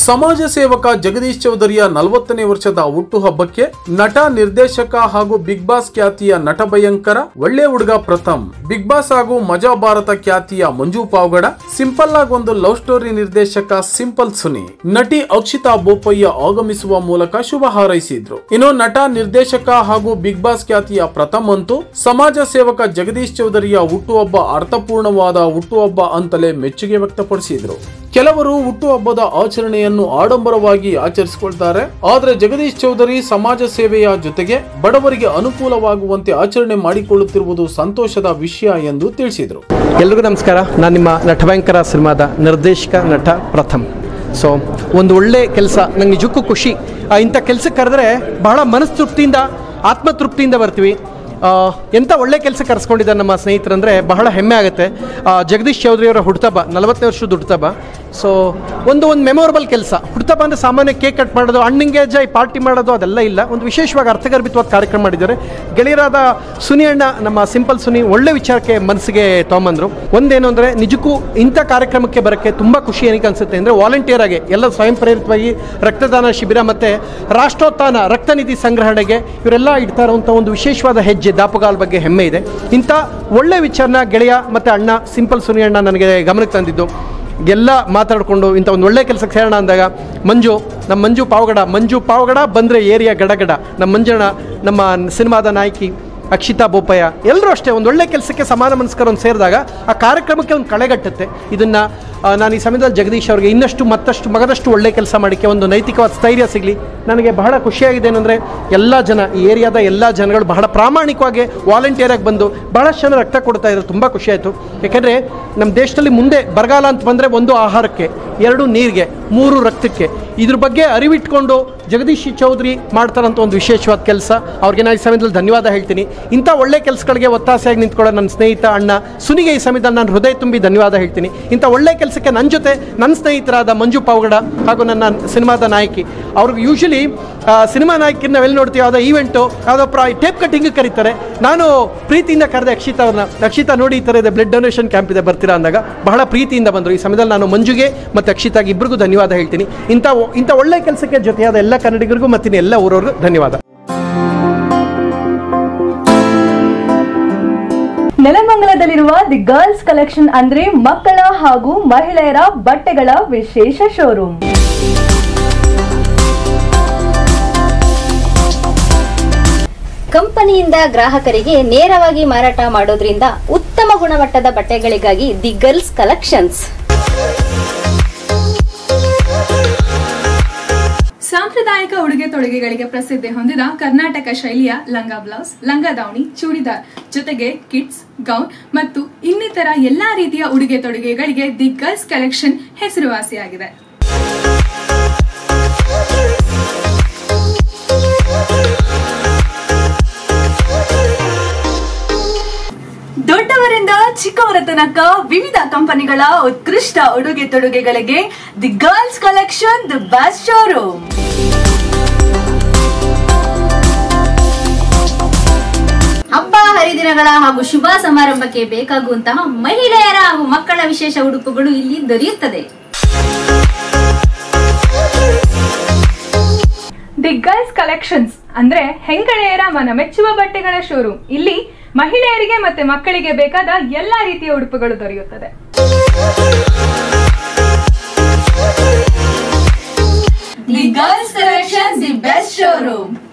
ಸಮಾಜ ಸೇವಕ ಜಗದೀಶ್ ಚೌಧರಿಯ ನಲವತ್ತನೇ ವರ್ಷದ ಹುಟ್ಟುಹಬ್ಬಕ್ಕೆ ನಟ ನಿರ್ದೇಶಕ ಹಾಗೂ ಬಿಗ್ ಬಾಸ್ ಖ್ಯಾತಿಯ ನಟ ಭಯಂಕರ ಒಳ್ಳೆ ಹುಡುಗ ಪ್ರಥಮ್ ಬಿಗ್ ಬಾಸ್ ಹಾಗೂ ಮಜಾ ಭಾರತ ಖ್ಯಾತಿಯ ಮಂಜು ಪಾವಗಡ ಸಿಂಪಲ್ ಆಗಿ ಒಂದು ಲವ್ ಸ್ಟೋರಿ ನಿರ್ದೇಶಕ ಸಿಂಪಲ್ ಸುನಿ ನಟಿ ಅಕ್ಷಿತಾ ಬೋಪಯ್ಯ ಆಗಮಿಸುವ ಮೂಲಕ ಶುಭ ಹಾರೈಸಿದ್ರು ಇನ್ನು ನಟ ನಿರ್ದೇಶಕ ಹಾಗೂ ಬಿಗ್ ಬಾಸ್ ಖ್ಯಾತಿಯ ಪ್ರಥಮ್ ಅಂತೂ ಸಮಾಜ ಸೇವಕ ಜಗದೀಶ್ ಚೌಧರಿಯ ಹುಟ್ಟುಹಬ್ಬ ಅರ್ಥಪೂರ್ಣವಾದ ಹುಟ್ಟುಹಬ್ಬ ಅಂತಲೇ ಮೆಚ್ಚುಗೆ ವ್ಯಕ್ತಪಡಿಸಿದ್ರು ಕೆಲವರು ಹುಟ್ಟುಹಬ್ಬದ ಆಚರಣೆಯನ್ನು ಆಡಂಬರವಾಗಿ ಆಚರಿಸಿಕೊಳ್ತಾರೆ ಆದರೆ ಜಗದೀಶ್ ಚೌಧರಿ ಸಮಾಜ ಸೇವೆಯ ಜೊತೆಗೆ ಬಡವರಿಗೆ ಅನುಕೂಲವಾಗುವಂತೆ ಆಚರಣೆ ಮಾಡಿಕೊಳ್ಳುತ್ತಿರುವುದು ಸಂತೋಷದ ವಿಷಯ ಎಂದು ತಿಳಿಸಿದರು ಎಲ್ರಿಗೂ ನಮಸ್ಕಾರ ನಾನು ನಿಮ್ಮ ನಟಭಯಂಕರ ಸಿನಿಮಾದ ನಿರ್ದೇಶಕ ನಟ ಪ್ರಥಮ್ ಸೊ ಒಂದು ಒಳ್ಳೆ ಕೆಲಸ ನಂಗೆ ನಿಜಕ್ಕೂ ಖುಷಿ ಆ, ಇಂಥ ಕೆಲಸಕ್ಕೆ ಕರೆದ್ರೆ ಬಹಳ ಮನಸ್ತೃಪ್ತಿಯಿಂದ ಆತ್ಮತೃಪ್ತಿಯಿಂದ ಬರ್ತೀವಿ ಆ, ಎಂಥ ಒಳ್ಳೆ ಕೆಲಸ ಕರೆಸ್ಕೊಂಡಿದ್ದಾರೆ ನಮ್ಮ ಸ್ನೇಹಿತರಂದರೆ ಬಹಳ ಹೆಮ್ಮೆ ಆಗುತ್ತೆ ಆ, ಜಗದೀಶ್ ಚೌಧರಿ ಅವರ ಹುಟ್ಟುಹಬ್ಬ ನಲವತ್ತನೇ ವರ್ಷದ ಹುಟ್ಟುಹಬ್ಬ ಸೊ ಒಂದು ಒಂದು ಮೆಮೊರಬಲ್ ಕೆಲಸ ಹುಟ್ಟುಹಬ್ಬ ಅಂದರೆ ಸಾಮಾನ್ಯ ಕೇಕ್ ಕಟ್ ಮಾಡೋದು ಹಣ್ಣಿಂಗೆ ಜೈ ಪಾರ್ಟಿ ಮಾಡೋದು ಅದೆಲ್ಲ ಇಲ್ಲ ಒಂದು ವಿಶೇಷವಾಗಿ ಅರ್ಥಗರ್ಭಿತವಾದ ಕಾರ್ಯಕ್ರಮ ಮಾಡಿದ್ದಾರೆ ಗೆಳೆಯರಾದ ಸುನಿ ಅಣ್ಣ ನಮ್ಮ ಸಿಂಪಲ್ ಸುನಿ ಒಳ್ಳೆ ವಿಚಾರಕ್ಕೆ ಮನಸ್ಸಿಗೆ ತೊಗೊಂಬಂದರು ಒಂದೇನು ಅಂದರೆ ನಿಜಕ್ಕೂ ಇಂಥ ಕಾರ್ಯಕ್ರಮಕ್ಕೆ ಬರೋಕ್ಕೆ ತುಂಬ ಖುಷಿ ಏನಕ್ಕೆ ಅನಿಸುತ್ತೆ ಅಂದರೆ ವಾಲಂಟಿಯರ್ ಆಗಿ ಎಲ್ಲ ಸ್ವಯಂ ಪ್ರೇರಿತವಾಗಿ ರಕ್ತದಾನ ಶಿಬಿರ ಮತ್ತು ರಾಷ್ಟ್ರೋತ್ಥಾನ ರಕ್ತನಿಧಿ ಸಂಗ್ರಹಣೆಗೆ ಇವರೆಲ್ಲ ಇಡ್ತಾ ಇರುವಂಥ ಒಂದು ವಿಶೇಷವಾದ ಹೆಜ್ಜೆ ದಾಪುಗಾಲ್ ಬಗ್ಗೆ ಹೆಮ್ಮೆ ಇದೆ ಇಂಥ ಒಳ್ಳೆ ವಿಚಾರನ ಗೆಳೆಯ ಮತ್ತು ಅಣ್ಣ ಸಿಂಪಲ್ ಸುನಿ ಅಣ್ಣ ನನಗೆ ಗಮನಕ್ಕೆ ತಂದಿದ್ದು ಎಲ್ಲ ಮಾತಾಡಿಕೊಂಡು ಇಂಥ ಒಂದು ಒಳ್ಳೆ ಕೆಲಸಕ್ಕೆ ಸೇರೋಣ ಅಂದಾಗ ಮಂಜು ನಮ್ಮ ಮಂಜು ಪಾವಗಡ ಮಂಜು ಪಾವಗಡ ಬಂದರೆ ಏರಿಯಾ ಗಡಗಡ ನಮ್ಮ ಮಂಜಣ್ಣ ನಮ್ಮ ಸಿನಿಮಾದ ನಾಯಕಿ ಅಕ್ಷಿತಾ ಬೋಪಯ್ಯ ಎಲ್ಲರೂ ಅಷ್ಟೇ ಒಂದು ಒಳ್ಳೆ ಕೆಲಸಕ್ಕೆ ಸಮಾನ ಮನಸ್ಕರನ್ನು ಸೇರಿದಾಗ ಆ ಕಾರ್ಯಕ್ರಮಕ್ಕೆ ಒಂದು ಕಳೆಗಟ್ಟುತ್ತೆ ಇದನ್ನು ನಾನು ಈ ಸಮಯದಲ್ಲಿ ಜಗದೀಶ್ ಅವರಿಗೆ ಇನ್ನಷ್ಟು ಮತ್ತಷ್ಟು ಮಗದಷ್ಟು ಒಳ್ಳೆ ಕೆಲಸ ಮಾಡೋಕ್ಕೆ ಒಂದು ನೈತಿಕವಾದ ಸ್ಥೈರ್ಯ ಸಿಗಲಿ ನನಗೆ ಬಹಳ ಖುಷಿಯಾಗಿದೆ ಏನಂದರೆ ಎಲ್ಲ ಜನ ಈ ಏರಿಯಾದ ಎಲ್ಲ ಜನಗಳು ಬಹಳ ಪ್ರಾಮಾಣಿಕವಾಗಿ ವಾಲಂಟಿಯರಾಗಿ ಬಂದು ಭಾಳಷ್ಟು ಜನ ರಕ್ತ ಕೊಡ್ತಾ ಇದ್ದಾರೆ ತುಂಬ ಖುಷಿಯಾಯಿತು ಯಾಕೆಂದರೆ ನಮ್ಮ ದೇಶದಲ್ಲಿ ಮುಂದೆ ಬರಗಾಲ ಅಂತ ಬಂದರೆ ಒಂದು ಆಹಾರಕ್ಕೆ ಎರಡು ನೀರಿಗೆ ಮೂರು ರಕ್ತಕ್ಕೆ ಇದ್ರ ಬಗ್ಗೆ ಅರಿವಿಟ್ಕೊಂಡು ಜಗದೀಶ್ ಚೌಧರಿ ಮಾಡ್ತಾರಂತ ಒಂದು ವಿಶೇಷವಾದ ಕೆಲಸ ಅವ್ರಿಗೆ ನಾನು ಈ ಸಮಯದಲ್ಲಿ ಧನ್ಯವಾದ ಹೇಳ್ತೀನಿ ಇಂಥ ಒಳ್ಳೆ ಕೆಲಸಗಳಿಗೆ ಒತ್ತಾಸೆಯಾಗಿ ನಿಂತ್ಕೊಳ್ಳೋ ನನ್ನ ಸ್ನೇಹಿತ ಅಣ್ಣ ಸುನಿಗೆ ಈ ಸಮಯದಲ್ಲಿ ನಾನು ಹೃದಯ ತುಂಬಿ ಧನ್ಯವಾದ ಹೇಳ್ತೀನಿ ಇಂಥ ಒಳ್ಳೆ ಕೆಲಸಕ್ಕೆ ನನ್ನ ಜೊತೆ ನನ್ನ ಸ್ನೇಹಿತರಾದ ಮಂಜು ಪಾವಗಡ ಹಾಗೂ ನನ್ನ ಸಿನಿಮಾದ ನಾಯಕಿ ಅವ್ರಿಗೆ ಯೂಶಲಿ ಸಿನಿಮಾ ನಾಯಕಿನ ನಾವೆಲ್ಲಿ ನೋಡ್ತೀವಿ ಯಾವುದೋ ಈವೆಂಟು ಯಾವುದೋ ಪ್ರಾ ಟೇಪ್ ಕಟ್ಟಿಂಗ್ ಕರೀತಾರೆ ನಾನು ಪ್ರೀತಿಯಿಂದ ಕರೆದೆ ಅಕ್ಷಿತಾ ಅವ್ರನ್ನ ಅಕ್ಷಿತಾ ನೋಡಿ ಈ ಥರ ಇದೆ ಬ್ಲಡ್ ಡೊನೇಷನ್ ಕ್ಯಾಂಪ್ ಇದೆ ಬರ್ತೀರಾ ಅಂದಾಗ ಬಹಳ ಪ್ರೀತಿಯಿಂದ ಬಂದರು ಈ ಸಮಯದಲ್ಲಿ ನಾನು ಮಂಜುಗೆ ಮತ್ತು ಅಕ್ಷಿತಾಗೆ ಇಬ್ಬರಿಗೂ ಧನ್ಯವಾದ ಹೇಳ್ತೀನಿ ಇಂಥ ಇಂಥ ಒಳ್ಳೆ ಕೆಲಸಕ್ಕೆ ಜೊತೆಯಾದ ಎಲ್ಲ ಕನ್ನಡಿಗರಿಗೂ ಮತ್ತು ಇನ್ನು ಎಲ್ಲ ಊರವ್ರಿಗೂ ಧನ್ಯವಾದ ನೆಲಮಂಗಲದಲ್ಲಿರುವ ದಿ ಗರ್ಲ್ಸ್ ಕಲೆಕ್ಷನ್ ಅಂದ್ರೆ ಮಕ್ಕಳ ಹಾಗೂ ಮಹಿಳೆಯರ ಬಟ್ಟೆಗಳ ವಿಶೇಷ ಶೋರೂಮ್ ಕಂಪನಿಯಿಂದ ಗ್ರಾಹಕರಿಗೆ ನೇರವಾಗಿ ಮಾರಾಟ ಮಾಡೋದ್ರಿಂದ ಉತ್ತಮ ಗುಣಮಟ್ಟದ ಬಟ್ಟೆಗಳಿಗಾಗಿ ದಿ ಗರ್ಲ್ಸ್ ಕಲೆಕ್ಷನ್ಸ್ ಸಾಂಪ್ರದಾಯಿಕ ಉಡುಗೆ ತೊಡುಗೆಗಳಿಗೆ ಪ್ರಸಿದ್ಧಿ ಹೊಂದಿದ ಕರ್ನಾಟಕ ಶೈಲಿಯ ಲಂಗ ಬ್ಲೌಸ್ ಲಂಗ ದಾವಣಿ ಚೂಡಿದಾರ್ ಜೊತೆಗೆ ಕಿಡ್ಸ್ ಗೌನ್ ಮತ್ತು ಇನ್ನಿತರ ಎಲ್ಲಾ ರೀತಿಯ ಉಡುಗೆ ತೊಡುಗೆಗಳಿಗೆ ದಿ ಗರ್ಲ್ಸ್ ಕಲೆಕ್ಷನ್ ಹೆಸರುವಾಸಿಯಾಗಿದೆ ದೊಡ್ಡವರಿಂದ ಚಿಕ್ಕವರ ತನಕ ವಿವಿಧ ಕಂಪನಿಗಳ ಉತ್ಕೃಷ್ಟ ಉಡುಗೆ ತೊಡುಗೆಗಳಿಗೆ the girls collection the best showroom ಹಬ್ಬ ಹರಿದಿನಗಳ ಹಾಗೂ ಶುಭ ಸಮಾರಂಭಕ್ಕೆ ಬೇಕಾಗುವಂತಹ ಮಹಿಳೆಯರ ಹಾಗೂ ಮಕ್ಕಳ ವಿಶೇಷ ಉಡುಪುಗಳು ಇಲ್ಲಿ ದೊರೆಯುತ್ತದೆ ದಿ ಗರ್ಲ್ಸ್ ಕಲೆಕ್ಷನ್ಸ್ ಅಂದ್ರೆ ಹೆಂಗಳೆಯರ ಮನ ಮೆಚ್ಚುವ ಬಟ್ಟೆಗಳ ಶೋರೂಮ್ ಇಲ್ಲಿ ಮಹಿಳೆಯರಿಗೆ ಮತ್ತೆ ಮಕ್ಕಳಿಗೆ ಬೇಕಾದ ಎಲ್ಲಾ ರೀತಿಯ ಉಡುಪುಗಳು ದೊರೆಯುತ್ತದೆ the girls collection the best showroom